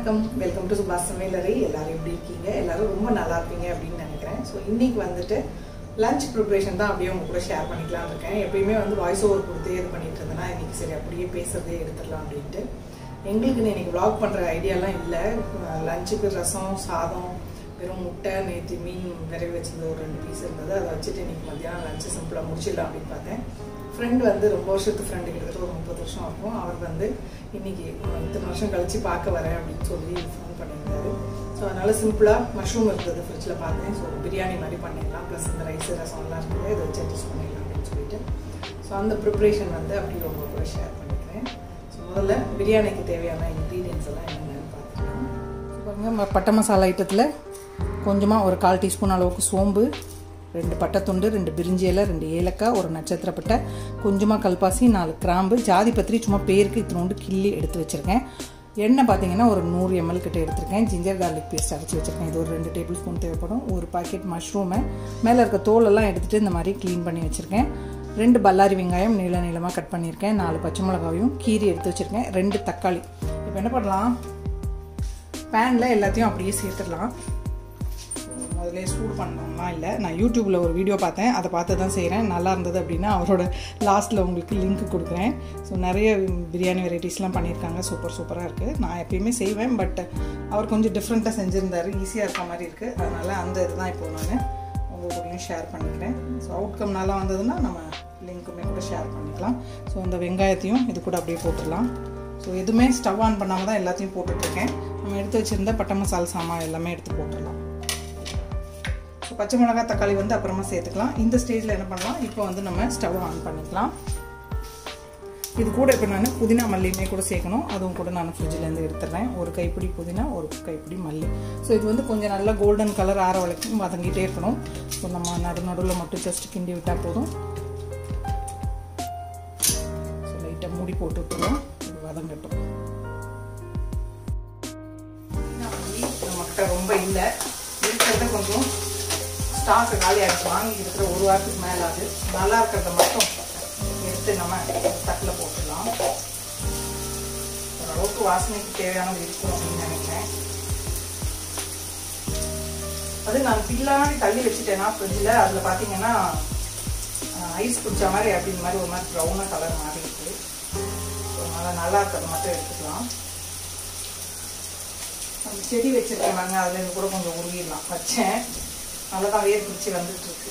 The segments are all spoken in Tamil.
வணக்கம் வெல்கம் டு சுபாஷ் சமையலறை எல்லாரும் எப்படி இருக்கீங்க எல்லாரும் ரொம்ப நல்லா இருப்பீங்க அப்படின்னு நினைக்கிறேன் ஸோ இன்னைக்கு வந்துட்டு லஞ்ச் ப்ரிப்பரேஷன் தான் அப்படியே உங்க கூட ஷேர் பண்ணிக்கலாம் இருக்கேன் எப்பயுமே வந்து வாய்ஸ் ஓவர் கொடுத்து இது பண்ணிட்டு இருந்தேன்னா இன்னைக்கு சரி அப்படியே பேசுறதே எடுத்துடலாம் அப்படின்ட்டு எங்களுக்கு இன்னைக்கு vlog பண்ற ஐடியாலாம் இல்லை லஞ்சுக்கு ரசம் சாதம் வெறும் முட்டை நேற்று மீன் விரைவி வச்சிருந்த ஒரு ரெண்டு பீஸ் இருந்தது அதை வச்சுட்டு இன்னைக்கு மத்தியானம் லஞ்சு சிம்பிளாக முடிச்சிடலாம் அப்படின்னு பார்த்தேன் ஃப்ரெண்ட் வந்து ரொம்ப வருஷத்து ஃப்ரெண்டு கிட்டத்தட்ட ஒரு முப்பது வருஷம் இருக்கும் அவர் வந்து இன்னைக்கு இத்தனை வருஷம் கழிச்சு பார்க்க வரேன் அப்படின்னு சொல்லி ஃபோன் பண்ணியிருந்தாரு ஸோ அதனால சிம்பிளாக மஷ்ரூம் இருந்தது ஃப்ரிட்ஜில் பார்த்தேன் ஸோ பிரியாணி மாதிரி பண்ணிடலாம் ப்ளஸ் இந்த ரைஸ் ரசம் எல்லாம் இருக்குது இதை வச்சு அட்ஜஸ்ட் பண்ணிடலாம் அப்படின்னு சொல்லிட்டு ஸோ அந்த ப்ரிப்ரேஷன் வந்து அப்படி உங்க கூட ஷேர் பண்ணிக்கிறேன் ஸோ முதல்ல பிரியாணிக்கு தேவையான இன்க்ரீடியன்ஸ் எல்லாம் என்னென்னு பார்த்துக்கலாம் பாருங்க பட்டை மசாலா ஐட்டத்தில் கொஞ்சமாக ஒரு கால் டீஸ்பூன் அளவுக்கு சோம்பு ரெண்டு பட்டைத்துண்டு ரெண்டு பிரிஞ்சி இலை ரெண்டு ஏலக்காய் ஒரு நட்சத்திர பட்டை கொஞ்சமாக கல்பாசி நாலு கிராம்பு ஜாதி பத்திரி சும்மா பேருக்கு இத்தினோண்டு கிள்ளி எடுத்து வச்சுருக்கேன் எண்ணெய் பார்த்தீங்கன்னா ஒரு நூறு எம்எல் கிட்ட எடுத்திருக்கேன் ஜிஞ்சர் கார்லிக் பேஸ்ட் அரைச்சி வச்சுருக்கேன் இது ஒரு ரெண்டு டேபிள் ஸ்பூன் தேவைப்படும் ஒரு பாக்கெட் மஷ்ரூமை மேலே இருக்க தோலெல்லாம் எடுத்துகிட்டு இந்த மாதிரி க்ளீன் பண்ணி வச்சுருக்கேன் ரெண்டு பல்லாரி வெங்காயம் நீள நீளமாக கட் பண்ணியிருக்கேன் நாலு பச்சை மிளகாயும் கீரி எடுத்து வச்சுருக்கேன் ரெண்டு தக்காளி இப்போ என்ன பண்ணலாம் பேனில் எல்லாத்தையும் அப்படியே சேர்த்துடலாம் முதல்ல சூடு பண்ணோம்லாம் இல்லை நான் யூடியூப்பில் ஒரு வீடியோ பார்த்தேன் அதை பார்த்து தான் செய்கிறேன் நல்லா இருந்தது அப்படின்னா அவரோட லாஸ்ட்டில் உங்களுக்கு லிங்க் கொடுக்குறேன் ஸோ நிறைய பிரியாணி வெரைட்டிஸ்லாம் பண்ணியிருக்காங்க சூப்பர் சூப்பராக இருக்குது நான் எப்பயுமே செய்வேன் பட் அவர் கொஞ்சம் டிஃப்ரெண்ட்டாக செஞ்சுருந்தாரு ஈஸியாக இருக்க மாதிரி இருக்குது அதனால் அந்த இதுதான் இப்போ நான் உங்கள் கூடயும் ஷேர் பண்ணிக்கிறேன் ஸோ அவுட்கம் நல்லா வந்ததுன்னா நம்ம லிங்க்குமே கூட ஷேர் பண்ணிக்கலாம் ஸோ அந்த வெங்காயத்தையும் இது கூட அப்படியே போட்டுடலாம் ஸோ எதுவுமே ஸ்டவ் ஆன் பண்ணாமல் தான் எல்லாத்தையும் போட்டுட்ருக்கேன் நம்ம எடுத்து வச்சுருந்த பட்டை மசாலா சாமான் எல்லாமே எடுத்து போட்டுடலாம் ஸோ பச்சை மிளகாய் தக்காளி வந்து அப்புறமா சேர்த்துக்கலாம் இந்த ஸ்டேஜில் என்ன பண்ணலாம் இப்போ வந்து நம்ம ஸ்டவ் ஆன் பண்ணிக்கலாம் இது கூட இப்போ நான் புதினா மல்லியுமே கூட சேர்க்கணும் அதுவும் கூட நான் ஃப்ரிட்ஜிலேருந்து எடுத்துடுறேன் ஒரு கைப்பிடி புதினா ஒரு கைப்பிடி மல்லி ஸோ இது வந்து கொஞ்சம் நல்லா கோல்டன் கலர் ஆற வரைக்கும் வதங்கிட்டே இருக்கணும் ஸோ நம்ம நடு நடுவில் மட்டும் ஜஸ்ட் கிண்டி விட்டால் போதும் ஸோ லைட்டாக மூடி போட்டு விட்டுருவோம் இது வதங்கட்டும் நம்மக்கிட்ட ரொம்ப இல்லை இருக்கிறத கொஞ்சம் ஸ்டாக்கு காலி ஆகிடுச்சு வாங்கி இருக்கிற ஒரு வாரத்துக்கு மேலே ஆகுது நல்லா இருக்கிறத மட்டும் எடுத்து நம்ம தட்டில் போட்டுடலாம் ஓரளவுக்கு வாசனைக்கு தேவையானது இருக்கும் அப்படின்னு நினைக்கிறேன் அது நான் பின்னாடி தள்ளி வச்சுட்டேன்னா ஃப்ரிட்ஜில் அதில் பார்த்தீங்கன்னா ஐஸ் பிடிச்ச மாதிரி அப்படிங்கிற மாதிரி ஒரு மாதிரி ப்ரௌனாக கலர் மாறி இருக்குது ஸோ அதனால் நல்லா இருக்கிறத மட்டும் எடுத்துக்கலாம் அந்த செடி வச்சுருக்கேன் பாருங்க அதில் இருந்து கூட கொஞ்சம் உருவிடலாம் வச்சேன் நல்லா தான் வேர் பிடிச்சி வந்துட்டு இருக்கு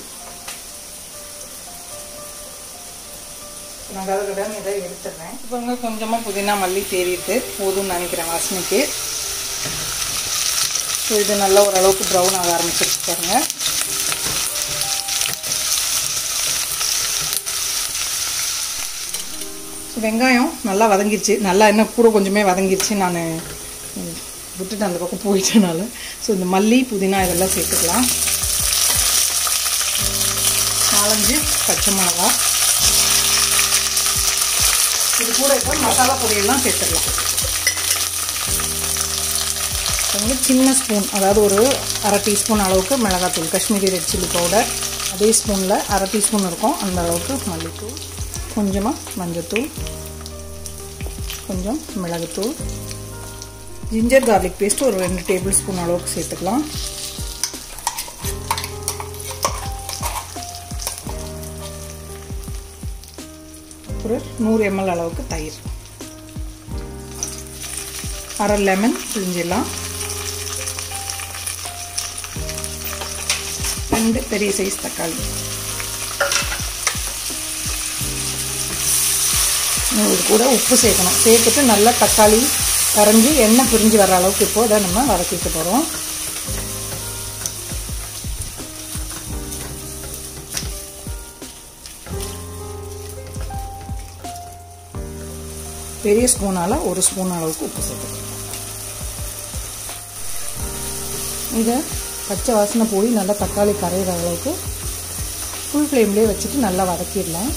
நான் கதை கடன் இதை எடுத்துடுறேன் இப்போ கொஞ்சமாக புதினா மல்லி தேறிட்டு போதும்னு நினைக்கிறேன் வாசனைக்கு ஸோ இது நல்லா ஓரளவுக்கு ப்ரௌன் ஆக ஆரம்பிச்சிருச்சு பாருங்க வெங்காயம் நல்லா வதங்கிருச்சு நல்லா என்ன கூட கொஞ்சமே வதங்கிருச்சு நான் விட்டுட்டு அந்த பக்கம் போயிட்டனால ஸோ இந்த மல்லி புதினா இதெல்லாம் சேர்த்துக்கலாம் நாலஞ்சு பச்சை மிளகா இது கூட இப்போ மசாலா பொடியெல்லாம் சேர்த்துடலாம் உங்களுக்கு சின்ன ஸ்பூன் அதாவது ஒரு அரை டீஸ்பூன் அளவுக்கு மிளகாத்தூள் காஷ்மீரி ரெட் சில்லி பவுடர் அதே ஸ்பூனில் அரை டீஸ்பூன் இருக்கும் அந்த அளவுக்கு மல்லித்தூள் கொஞ்சமாக மஞ்சத்தூள் கொஞ்சம் மிளகுத்தூள் ஜிஞ்சர் கார்லிக் பேஸ்ட் ஒரு ரெண்டு டேபிள் ஸ்பூன் அளவுக்கு சேர்த்துக்கலாம் ஒரு நூறு எம்எல் அளவுக்கு தயிர் அரை லெமன் பிழிஞ்சிடலாம் ரெண்டு பெரிய சைஸ் தக்காளி இது கூட உப்பு சேர்க்கணும் சேர்த்துட்டு நல்லா தக்காளி கரைஞ்சி எண்ணெய் பிரிஞ்சு வர அளவுக்கு இப்போ இதை நம்ம வதக்கிக்க போகிறோம் பெரிய ஸ்பூனால் ஒரு ஸ்பூன் அளவுக்கு உப்பு சேர்த்துக்கலாம் இதை பச்சை வாசனை போய் நல்லா தக்காளி கரையிற அளவுக்கு ஃபுல் ஃப்ளேம்லேயே வச்சுட்டு நல்லா வதக்கிடலாம்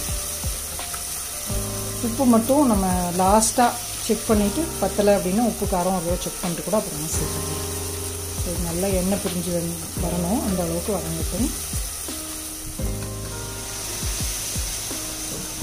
உப்பு மட்டும் நம்ம லாஸ்ட்டாக செக் பண்ணிவிட்டு பத்தலை அப்படின்னா உப்பு காரம் ஒரு செக் பண்ணிட்டு கூட அப்புறமா சேர்த்துக்கலாம் ஸோ நல்லா எண்ணெய் பிரிஞ்சு வரணும் அந்த அளவுக்கு வதங்கட்டும்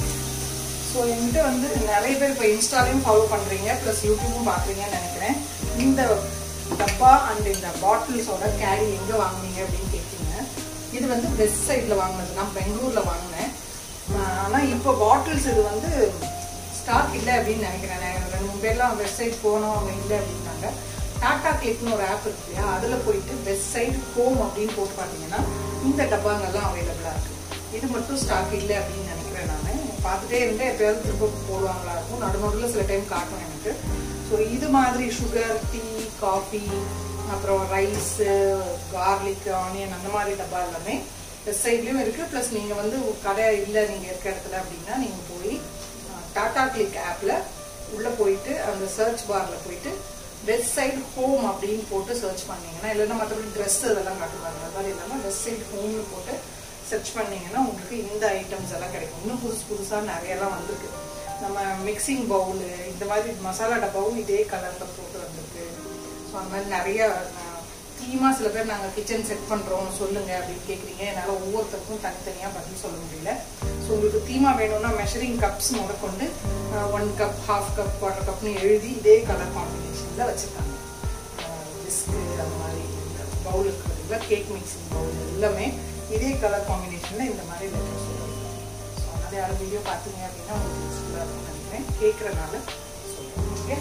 ஸோ என்கிட்ட வந்து நிறைய பேர் இப்போ இன்ஸ்டாலையும் ஃபாலோ பண்ணுறீங்க ப்ளஸ் யூடியூப்பும் பார்க்குறீங்கன்னு நினைக்கிறேன் இந்த டப்பா அண்ட் இந்த பாட்டில்ஸோட கேரி எங்கே வாங்குனீங்க அப்படின்னு கேட்டீங்க இது வந்து வெஸ்ட் சைடில் வாங்கினது நான் பெங்களூரில் வாங்கினேன் ஆனால் இப்போ பாட்டில்ஸ் இது வந்து ஸ்டாக் இல்லை அப்படின்னு நினைக்கிறேன் நான் ரெண்டு மூணு பேர்லாம் வெஸ்ட் சைட் போனோம் அவங்க இல்லை அப்படின்னாங்க டாடா கிளிக்னு ஒரு ஆப் இருக்கு இல்லையா அதில் போயிட்டு வெஸ்ட் சைடு ஹோம் அப்படின்னு போட்டு பார்த்தீங்கன்னா இந்த டப்பாங்கெல்லாம் அவைலபிளாக இருக்குது இது மட்டும் ஸ்டாக் இல்லை அப்படின்னு நினைக்கிறேன் நான் பார்த்துட்டே இருந்தேன் எப்பயாவது திரும்ப போடுவாங்களா இருக்கும் நடு நடுவில் சில டைம் காட்டும் எனக்கு ஸோ இது மாதிரி சுகர் டீ காஃபி அப்புறம் ரைஸு கார்லிக் ஆனியன் அந்த மாதிரி டப்பா எல்லாமே வெஸ்ட் சைட்லேயும் இருக்குது ப்ளஸ் நீங்கள் வந்து கடை இல்லை நீங்கள் இருக்க இடத்துல அப்படின்னா நீங்கள் போய் டாடா கிளிக் ஆப்பில் உள்ளே போயிட்டு அந்த சர்ச் பாரில் போயிட்டு வெஸ்ட் சைடு ஹோம் அப்படின்னு போட்டு சர்ச் பண்ணீங்கன்னா இல்லைன்னா மற்றபடி ட்ரெஸ் இதெல்லாம் காட்டுவாங்க அது மாதிரி இல்லாமல் வெஸ்ட் சைடு ஹோம்னு போட்டு சர்ச் பண்ணீங்கன்னா உங்களுக்கு இந்த ஐட்டம்ஸ் எல்லாம் கிடைக்கும் இன்னும் புதுசு புதுசாக நிறையெல்லாம் வந்திருக்கு நம்ம மிக்சிங் பவுலு இந்த மாதிரி மசாலா டப்பாவும் இதே கலரில் போட்டு வந்திருக்கு ஸோ அந்த மாதிரி நிறைய தீமாக சில பேர் நாங்கள் கிச்சன் செட் பண்ணுறோம் சொல்லுங்கள் அப்படின்னு கேட்குறீங்க என்னால் ஒவ்வொருத்தருக்கும் தனித்தனியாக பதில் சொல்ல முடியல ஸோ உங்களுக்கு தீமா வேணும்னா மெஷரிங் கப்ஸ் முதற்கொண்டு one cup half cup quarter கப்னு எழுதி இதே கலர் காம்பினேஷனில் வச்சுருக்காங்க பிஸ்கு அந்த மாதிரி பவுல் இருக்கிறதுல கேக் மிக்சிங் பவுல் எல்லாமே இதே கலர் காம்பினேஷனில் இந்த மாதிரி லெட்டர் சொல்லுவாங்க ஸோ அதனால் யாரும் வீடியோ பார்த்தீங்க அப்படின்னா உங்களுக்கு யூஸ்ஃபுல்லாக இருக்கும்னு நினைக்கிறேன் கேட்குறனால சொல்லுங்கள் ஓகே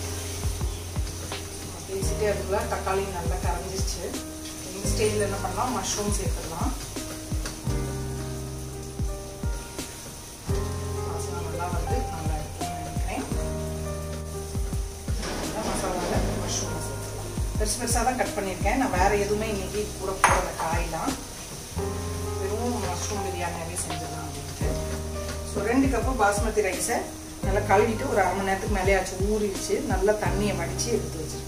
பேசிட்டே அதுக்குள்ள தக்காளி நல்லா கரைஞ்சிருச்சு இந்த ஸ்டேஜில் என்ன பண்ணலாம் மஷ்ரூம் சேர்த்துடலாம் வாசனை நல்லா வந்து நல்லா இருக்கும்னு நினைக்கிறேன் மசாலாவில் மஷ்ரூம் சேர்த்துக்கலாம் பெருசு பெருசாக தான் கட் பண்ணியிருக்கேன் நான் வேறு எதுவுமே இன்னைக்கு கூட போடல காயெல்லாம் வெறும் மஷ்ரூம் பிரியாணியாகவே செஞ்சிடலாம் அப்படின்ட்டு ஸோ ரெண்டு கப்பு பாஸ்மதி ரைஸை நல்லா கழுவிட்டு ஒரு அரை மணி நேரத்துக்கு மேலே ஆச்சு ஊறிடுச்சு நல்லா தண்ணியை வடித்து எடுத்து வச்சுருக்கேன்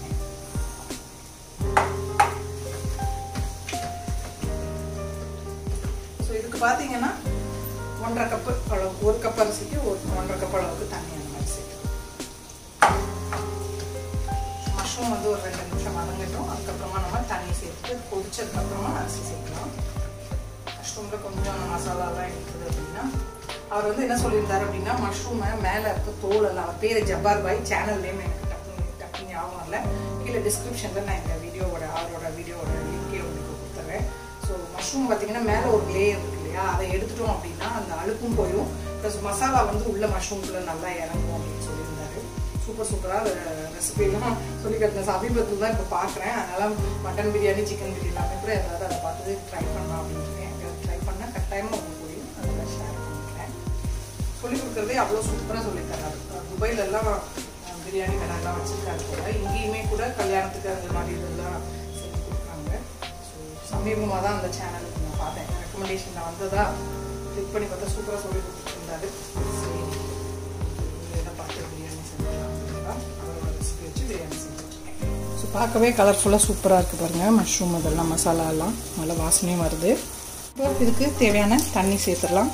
ஸோ இதுக்கு பார்த்தீங்கன்னா ஒன்றரை கப்பு அளவு ஒரு கப் அரிசிக்கு ஒரு ஒன்றரை கப் அளவுக்கு தண்ணி அந்த மாதிரி சேர்க்கணும் மஷ்ரூம் வந்து ஒரு ரெண்டு நிமிஷம் வதங்கட்டும் அதுக்கப்புறமா நம்ம தண்ணி சேர்த்துட்டு கொதிச்சதுக்கப்புறமா அரிசி சேர்க்கலாம் மஷ்ரூமில் கொஞ்சம் மசாலாலாம் இருக்குது அப்படின்னா அவர் வந்து என்ன சொல்லியிருந்தாரு அப்படின்னா மஷ்ரூமை மேலே இருக்க தோல் எல்லாம் அவர் பேர் ஜப்பார் பாய் சேனல் நேம் எனக்கு டக்கு டக்கு ஞாபகம் இல்லை கீழே டிஸ்கிரிப்ஷனில் நான் இந்த வீடியோவோட அவரோட வீடியோவோட லிங்கே உங்களுக்கு கொடுத்துறேன் ஸோ மஷ்ரூம் பார்த்தீங்கன்னா மேலே ஒரு லேயர் இருக்கு இல்லையா அதை எடுத்துட்டோம் அப்படின்னா அந்த அழுக்கும் போயிடும் ப்ளஸ் மசாலா வந்து உள்ள மஷ்ரூம்குள்ளே நல்லா இறங்கும் அப்படின்னு சொல்லியிருந்தாரு சூப்பர் சூப்பராக ரெசிபிலாம் சொல்லி கட்டின சமீபத்தில் தான் இப்போ பார்க்குறேன் அதனால் மட்டன் பிரியாணி சிக்கன் பிரியாணி எல்லாமே கூட ஏதாவது அதை பார்த்து ட்ரை பண்ணலாம் அப்படின்னு ட்ரை பண்ணால் கட்டாயமாக உங்களுக்கு புரியும் அதில் ஷேர் பண்ணிக்கிறேன் சொல்லிக் கொடுக்குறதே அவ்வளோ சூப்பராக சொல்லித் தராரு துபாயில எல்லாம் பிரியாணி கடைலாம் வச்சுருக்காரு போல இங்கேயுமே கூட கல்யாணத்துக்கு அந்த மாதிரி இதெல்லாம் செஞ்சு கொடுக்குறாங்க ஸோ சமீபமாக தான் அந்த சேனலுக்கு நான் பார்த்தேன் ரெக்கமெண்டேஷனில் வந்ததா கிளிக் பண்ணி பார்த்தா சூப்பராக சொல்லி கொடுத்துருந்தாரு சரி இதை பார்த்து பிரியாணி செஞ்சிடலாம் அப்படின்னா அவரோட ரெசிபி வச்சு பிரியாணி செஞ்சுருக்கேன் ஸோ பார்க்கவே கலர்ஃபுல்லாக சூப்பராக இருக்குது பாருங்கள் மஷ்ரூம் அதெல்லாம் மசாலா எல்லாம் நல்லா வாசனையும் வருது இப்போ இதுக்கு தேவையான தண்ணி சேர்த்துடலாம்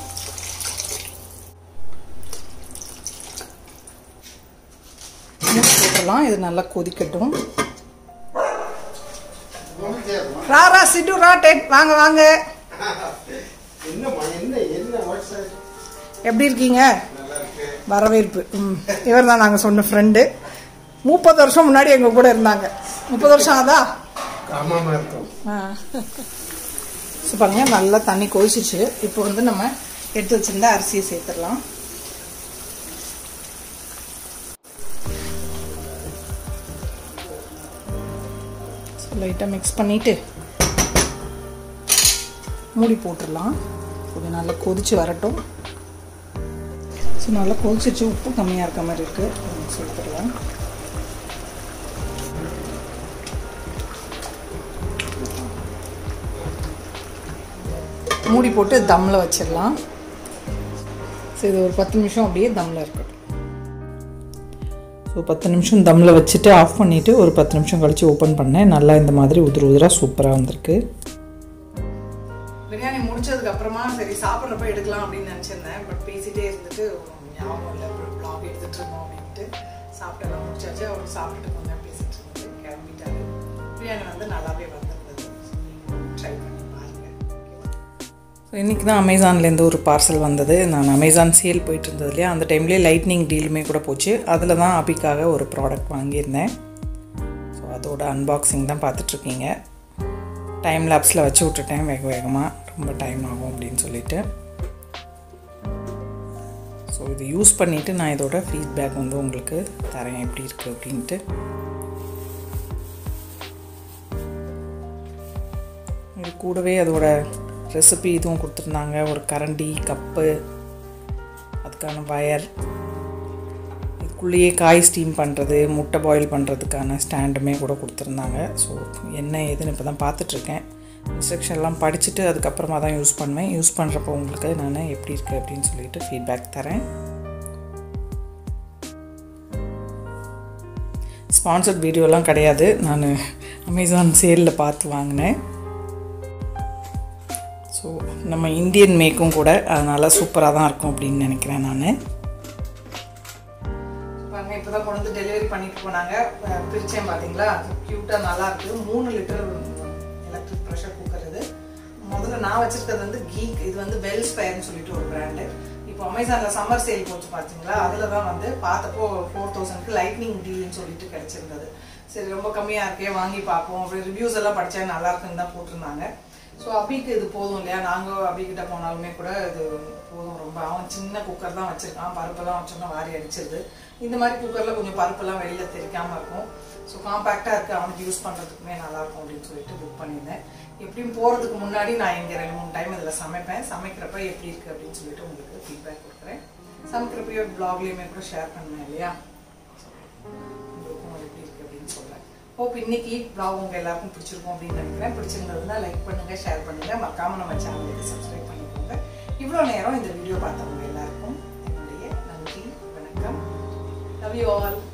போட்டுடலாம் இது நல்லா கொதிக்கட்டும் ராரா சிட்டு ரா டேட் வாங்க வாங்க என்னம்மா என்ன என்ன வாட்ஸ்அப் எப்படி இருக்கீங்க நல்லா இருக்கு வரவேற்பு ம் இவர் தான் நாங்கள் சொன்ன ஃப்ரெண்டு முப்பது வருஷம் முன்னாடி எங்கள் கூட இருந்தாங்க முப்பது வருஷம் ஆதா ஆமாமா இருக்கும் ஆ ஸோ பாருங்க நல்லா தண்ணி கொதிச்சிச்சு இப்போ வந்து நம்ம எடுத்து வச்சிருந்த அரிசியை சேர்த்துடலாம் லைட்டாக மிக்ஸ் பண்ணிட்டு மூடி போட்டுடலாம் கொஞ்சம் நல்லா கொதிச்சு வரட்டும் ஸோ நல்லா கொதிச்சிச்சு உப்பு கம்மியாக இருக்க மாதிரி இருக்குது சேர்த்துடலாம் மூடி போட்டு தம்மில் வச்சிடலாம் ஸோ இது ஒரு பத்து நிமிஷம் அப்படியே தம்மில் இருக்கட்டும் ஸோ பத்து நிமிஷம் தம்மில் வச்சுட்டு ஆஃப் பண்ணிவிட்டு ஒரு பத்து நிமிஷம் கழித்து ஓப்பன் பண்ணேன் நல்லா இந்த மாதிரி உதிர உதிராக சூப்பராக வந்திருக்கு பிரியாணி முடிச்சதுக்கு அப்புறமா சரி சாப்பிட்றப்ப எடுக்கலாம் அப்படின்னு நினச்சிருந்தேன் பட் பேசிட்டே இருந்துட்டு ஞாபகம் இல்லை ப்ளாக் எடுத்துட்டு இருந்தோம் அப்படின்ட்டு சாப்பிட்டெல்லாம் முடிச்சாச்சு அவர் சாப்பிட்டுட்டு கொஞ்சம் பேசிட்டு இருந்தது கிளம்பிட்டாரு பிரியாணி வந்து நல்லாவே வந்திருந்தது ட்ரை பண்ணி பாருங்க ஸோ இன்றைக்கி தான் அமேசான்லேருந்து ஒரு பார்சல் வந்தது நான் அமேசான் சேல் போயிட்டு இருந்தது இல்லையா அந்த டைம்லேயே லைட்னிங் டீலுமே கூட போச்சு அதில் தான் அபிக்காக ஒரு ப்ராடக்ட் வாங்கியிருந்தேன் அதோட அன்பாக்சிங் தான் பார்த்துட்ருக்கீங்க டைம் லேப்ஸில் வச்சு விட்டுட்டேன் வேக வேகமாக ரொம்ப டைம் ஆகும் அப்படின்னு சொல்லிட்டு ஸோ இது யூஸ் பண்ணிவிட்டு நான் இதோட ஃபீட்பேக் வந்து உங்களுக்கு தரேன் எப்படி இருக்குது அப்படின்ட்டு இது கூடவே அதோட ரெசிபி இதுவும் கொடுத்துருந்தாங்க ஒரு கரண்டி கப்பு அதுக்கான வயர் இதுக்குள்ளேயே காய் ஸ்டீம் பண்ணுறது முட்டை பாயில் பண்ணுறதுக்கான ஸ்டாண்டுமே கூட கொடுத்துருந்தாங்க ஸோ என்ன ஏதுன்னு இப்போ தான் பார்த்துட்ருக்கேன் இன்ஸ்ட்ரக்ஷன்லாம் படிச்சுட்டு அதுக்கப்புறமா தான் யூஸ் பண்ணுவேன் யூஸ் பண்ணுறப்போ உங்களுக்கு நான் எப்படி இருக்குது அப்படின்னு சொல்லிட்டு ஃபீட்பேக் தரேன் ஸ்பான்சர்ட் வீடியோலாம் கிடையாது நான் அமேசான் சேலில் பார்த்து வாங்கினேன் ஸோ நம்ம இந்தியன் மேக்கும் கூட அதனால் சூப்பராக தான் இருக்கும் அப்படின்னு நினைக்கிறேன் நான் பாருங்க இப்போ தான் கொண்டு வந்து டெலிவரி பண்ணிட்டு போனாங்க அஹ் பிரிச்சேன் பார்த்தீங்களா க்யூட்டாக நல்லா இருக்குது மூணு லிட்டர் எலக்ட்ரிக் ப்ரெஷர் குக்கர் இது முதல்ல நான் வச்சிருக்கிறது வந்து கீக் இது வந்து வெல் ஸ்பயர்னு சொல்லிட்டு ஒரு பிராண்டு இப்போ அமேசானில் சம்மர் சேல் போச்சு பார்த்தீங்களா அதில் தான் வந்து பார்த்தப்போ ஃபோர் தௌசண்ட்க்கு லைட்னிங் டீல்னு சொல்லிட்டு கிடச்சிருந்தது சரி ரொம்ப கம்மியாக இருக்கே வாங்கி பார்ப்போம் அப்புறம் ரிவ்யூஸ் எல்லாம் படித்தா நல்லா இருக்குன்னு தான் போட்டிருந்தாங்க ஸோ அபிக்கு இது போதும் இல்லையா நாங்கள் அபிக்கிட்ட போனாலுமே கூட இது போதும் ரொம்ப அவன் சின்ன குக்கர் தான் வச்சிருக்கான் பருப்பெல்லாம் வச்சோம்னா வாரி அடிச்சிருது இந்த மாதிரி குக்கரில் கொஞ்சம் பருப்பெல்லாம் வெளியில் தெரிக்காமல் இருக்கும் ஸோ காம்பேக்டாக இருக்குது அவனுக்கு யூஸ் பண்ணுறதுக்குமே நல்லாயிருக்கும் அப்படின்னு சொல்லிட்டு புக் பண்ணியிருந்தேன் எப்படியும் போகிறதுக்கு முன்னாடி நான் இங்கே ரெண்டு மூணு டைம் இதில் சமைப்பேன் சமைக்கிறப்ப எப்படி இருக்குது அப்படின்னு சொல்லிட்டு உங்களுக்கு ஃபீட்பேக் கொடுக்குறேன் சமைக்கிறப்பையோ ப்ளாக்லேயுமே கூட ஷேர் பண்ணுவேன் இல்லையா உங்களுக்கும் எப்படி இருக்குது அப்படின்னு சொல்கிறேன் ஹோப் இன்னைக்கு vlog உங்க எல்லாருக்கும் பிடிச்சிருக்கும் அப்படின்னு நினைக்கிறேன் பிடிச்சிருந்ததுன்னா லைக் பண்ணுங்க ஷேர் பண்ணுங்க மறக்காம நம்ம சேனலுக்கு சப்ஸ்கிரைப் பண்ணிக்கோங்க இவ்வளோ நேரம் இந்த வீடியோ பார்த்தவங்க எல்லாருக்கும் என்னுடைய நன்றி வணக்கம் லவ் யூ ஆல்